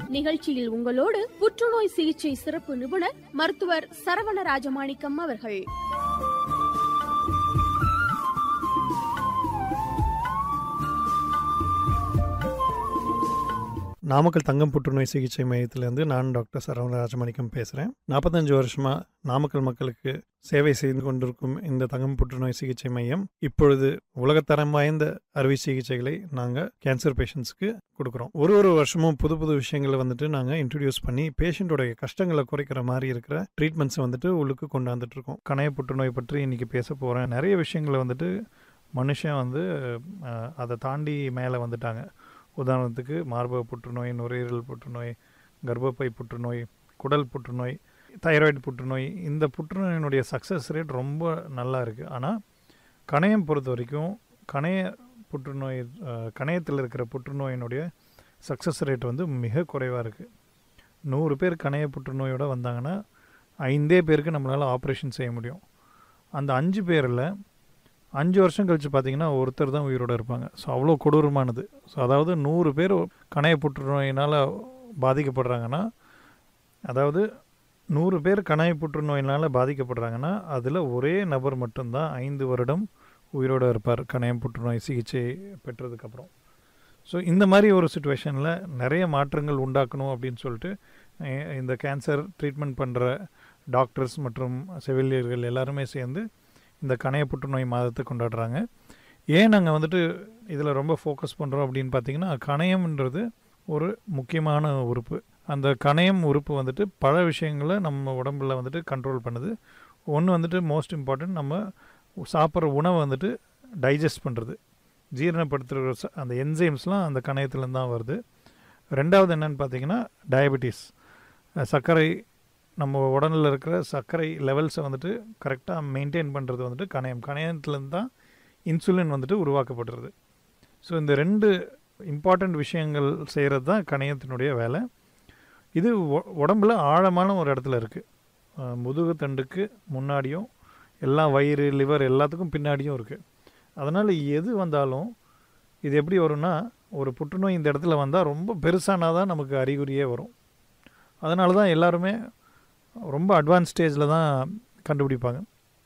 நிகழ்ச்சியில் உங்களோடு புற்றுநோய் சிகிச்சை சிறப்பு நிபுணர் மருத்துவர் சரவண ராஜமாணிக்கம் அவர்கள் நாமக்கல் தங்கம் புற்றுநோய் சிகிச்சை மையத்திலேருந்து நான் டாக்டர் சரவண ராஜமாணிக்கம் பேசுகிறேன் நாற்பத்தஞ்சு வருஷமாக நாமக்கல் மக்களுக்கு சேவை செய்து கொண்டிருக்கும் இந்த தங்கம் புற்றுநோய் சிகிச்சை மையம் இப்பொழுது உலகத்தரம் வாய்ந்த அறுவை சிகிச்சைகளை நாங்கள் கேன்சர் பேஷண்ட்ஸ்க்கு கொடுக்குறோம் ஒரு ஒரு வருஷமும் புது புது விஷயங்களை வந்துட்டு நாங்கள் இன்ட்ரடியூஸ் பண்ணி பேஷண்ட்டோடைய கஷ்டங்களை குறைக்கிற மாதிரி இருக்கிற ட்ரீட்மெண்ட்ஸை வந்துட்டு உள்ளுக்கு கொண்டாந்துட்டு இருக்கோம் கணைய புற்றுநோய் பற்றி இன்னைக்கு பேச போகிறேன் நிறைய விஷயங்களை வந்துட்டு மனுஷன் வந்து அஹ், அதை தாண்டி மேலே வந்துட்டாங்க உதாரணத்துக்கு மார்பக புற்றுநோய் நுரையீரல் புற்றுநோய் கர்ப்பப்பை புற்றுநோய் குடல் புற்றுநோய் தைராய்டு புற்றுநோய் இந்த புற்றுநோயினுடைய சக்ஸஸ் ரேட் ரொம்ப நல்லா இருக்குது ஆனால் கணையம் பொறுத்த வரைக்கும் கணைய புற்றுநோய் அஹ், கணையத்தில் இருக்கிற புற்றுநோயினுடைய சக்ஸஸ் ரேட் வந்து மிக குறைவாக இருக்குது நூறு பேர் கணைய புற்றுநோயோட வந்தாங்கன்னா ஐந்தே பேருக்கு நம்மளால் ஆப்ரேஷன் செய்ய முடியும் அந்த அஞ்சு பேரில் அஞ்சு வருஷம் கழித்து பார்த்தீங்கன்னா ஒருத்தர் தான் உயிரோடு இருப்பாங்க ஸோ அவ்வளோ கொடூரமானது ஸோ அதாவது நூறு பேர் கணைய புற்றுநோயினால் பாதிக்கப்படுறாங்கன்னா அதாவது நூறு பேர் கணைய புற்றுநோயினால் பாதிக்கப்படுறாங்கன்னா அதில் ஒரே நபர் மட்டும்தான் ஐந்து வருடம் உயிரோடு இருப்பார் கணையம் புற்றுநோய் சிகிச்சை பெற்றதுக்கப்புறம் ஸோ இந்த மாதிரி ஒரு சுச்சுவேஷனில் நிறைய மாற்றங்கள் உண்டாக்கணும் அப்படின்னு சொல்லிட்டு அஹ், இந்த கேன்சர் ட்ரீட்மெண்ட் பண்ணுற டாக்டர்ஸ் மற்றும் செவிலியர்கள் எல்லாருமே சேர்ந்து இந்த கணைய புற்றுநோய் மாதத்தை கொண்டாடுறாங்க ஏன் நாங்கள் வந்துட்டு இதில் ரொம்ப ஃபோக்கஸ் பண்ணுறோம் அப்படின்னு பார்த்தீங்கன்னா கணையம்ன்றது ஒரு முக்கியமான உறுப்பு அந்த கணையம் உறுப்பு வந்துட்டு பல விஷயங்களை நம்ம உடம்புல வந்துட்டு கண்ட்ரோல் பண்ணுது ஒன்று வந்துட்டு மோஸ்ட் இம்பார்ட்டன்ட் நம்ம சாப்பிட்ற உணவை வந்துட்டு டைஜஸ்ட் பண்ணுறது ஜீரணப்படுத்துகிற ச- அந்த என்சைம்ஸ்லாம் அந்த கணையத்துலேருந்து தான் வருது ரெண்டாவது என்னன்னு பார்த்தீங்கன்னா டயபெட்டிஸ் சர்க்கரை நம்ம உடலில் இருக்கிற சர்க்கரை லெவல்ஸை வந்துட்டு கரெக்டாக மெயின்டைன் பண்ணுறது வந்துட்டு கணையம் கணையத்துலேருந்து தான் இன்சுலின் வந்துட்டு உருவாக்கப்படுறது ஸோ இந்த ரெண்டு இம்பார்ட்டண்ட் விஷயங்கள் செய்கிறது தான் கணையத்தினுடைய வேலை இது உ- உடம்புல ஆழமான ஒரு இடத்துல இருக்குது முதுகு தண்டுக்கு முன்னாடியும் எல்லா வயிறு லிவர் எல்லாத்துக்கும் பின்னாடியும் இருக்குது அதனால் எது வந்தாலும் இது எப்படி வரும்னா ஒரு புற்றுநோய் இந்த இடத்துல வந்தால் ரொம்ப பெருசானா தான் நமக்கு அறிகுறியே வரும் அதனால தான் எல்லாருமே ரொம்ப அட்வான்ஸ் ஸ்டேஜில் தான் கண்டுபிடிப்பாங்க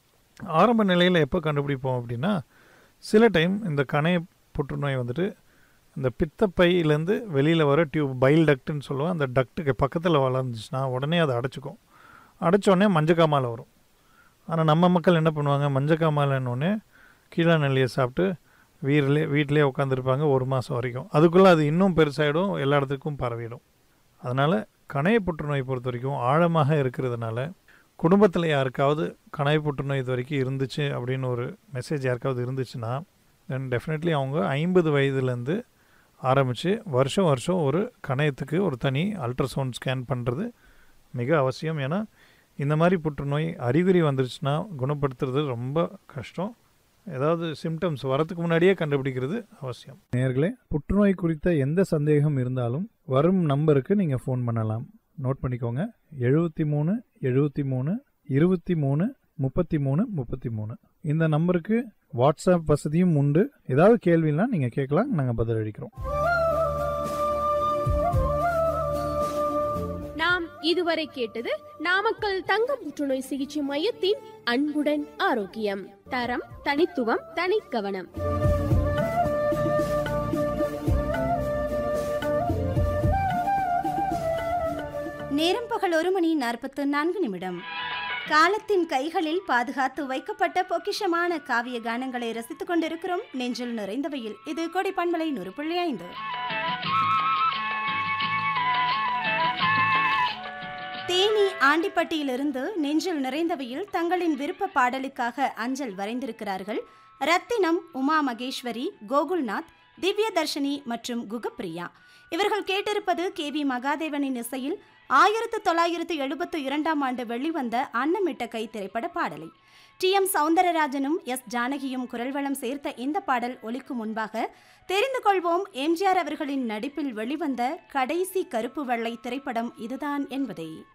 ஆரம்ப நிலையில் எப்போ கண்டுபிடிப்போம் அப்படின்னா சில டைம் இந்த கணைய புற்றுநோய் வந்துட்டு இந்த பித்தப்பையிலேருந்து வெளியில் வர டியூப் பைல் டக்ட்னு சொல்லுவோம் அந்த டக்ட்டுக்கு பக்கத்தில் வளர்ந்துச்சுன்னா உடனே அதை அடைச்சிக்கும் அடைச்ச உடனே மஞ்சக்காமாலை வரும் ஆனால் நம்ம மக்கள் என்ன பண்ணுவாங்க மஞ்சக்காமாலைன்னொடனே கீழே நெல்லியை சாப்பிட்டு வீரிலே வீட்டிலே உட்காந்துருப்பாங்க ஒரு மாதம் வரைக்கும் அதுக்குள்ளே அது இன்னும் பெருசாகிடும் எல்லா இடத்துக்கும் பரவிடும் அதனால் கணைய புற்றுநோய் பொறுத்த வரைக்கும் ஆழமாக இருக்கிறதுனால குடும்பத்தில் யாருக்காவது கணைய புற்றுநோய் இது வரைக்கும் இருந்துச்சு அப்படின்னு ஒரு மெசேஜ் யாருக்காவது இருந்துச்சுன்னா தென் டெஃபினெட்லி அவங்க ஐம்பது வயதுலேருந்து ஆரம்பித்து வருஷம் வருஷம் ஒரு கணையத்துக்கு ஒரு தனி அல்ட்ராசவுண்ட் ஸ்கேன் பண்ணுறது மிக அவசியம் ஏன்னா இந்த மாதிரி புற்றுநோய் அறிகுறி வந்துருச்சுன்னா குணப்படுத்துறது ரொம்ப கஷ்டம் ஏதாவது சிம்டம்ஸ் வரதுக்கு முன்னாடியே கண்டுபிடிக்கிறது அவசியம் நேர்களே புற்றுநோய் குறித்த எந்த சந்தேகம் இருந்தாலும் வரும் நம்பருக்கு நீங்கள் ஃபோன் பண்ணலாம் நோட் பண்ணிக்கோங்க எழுபத்தி மூணு எழுபத்தி மூணு இருபத்தி மூணு முப்பத்தி மூணு முப்பத்தி மூணு இந்த நம்பருக்கு வாட்ஸ்அப் வசதியும் உண்டு ஏதாவது கேள்வினா நீங்கள் கேட்கலாம் நாங்கள் பதிலளிக்கிறோம் நாம் இதுவரை கேட்டது நாமக்கல் தங்க புற்றுநோய் சிகிச்சை மையத்தின் அன்புடன் ஆரோக்கியம் தரம் தனித்துவம் தனிக்கவனம் நேரம் பகல் ஒரு மணி நாற்பத்து நான்கு நிமிடம் காலத்தின் கைகளில் பாதுகாத்து வைக்கப்பட்ட பொக்கிஷமான காவிய கானங்களை ரசித்துக் கொண்டிருக்கிறோம் நெஞ்சில் நிறைந்தவையில் இது கொடி பண்பலை நூறு புள்ளி ஐந்து தேனி ஆண்டிப்பட்டியிலிருந்து நெஞ்சில் நிறைந்தவையில் தங்களின் விருப்ப பாடலுக்காக அஞ்சல் வரைந்திருக்கிறார்கள் ரத்தினம் உமா மகேஸ்வரி கோகுல்நாத் திவ்ய தர்ஷினி மற்றும் குகப்பிரியா இவர்கள் கேட்டிருப்பது கே வி மகாதேவனின் இசையில் ஆயிரத்து தொள்ளாயிரத்து எழுபத்து இரண்டாம் ஆண்டு வெளிவந்த அன்னமிட்ட கை திரைப்பட பாடலை டி எம் சவுந்தரராஜனும் எஸ் ஜானகியும் குரல் வளம் சேர்த்த இந்த பாடல் ஒலிக்கும் முன்பாக தெரிந்து கொள்வோம் எம்ஜிஆர் அவர்களின் நடிப்பில் வெளிவந்த கடைசி கருப்பு வெள்ளை திரைப்படம் இதுதான் என்பதை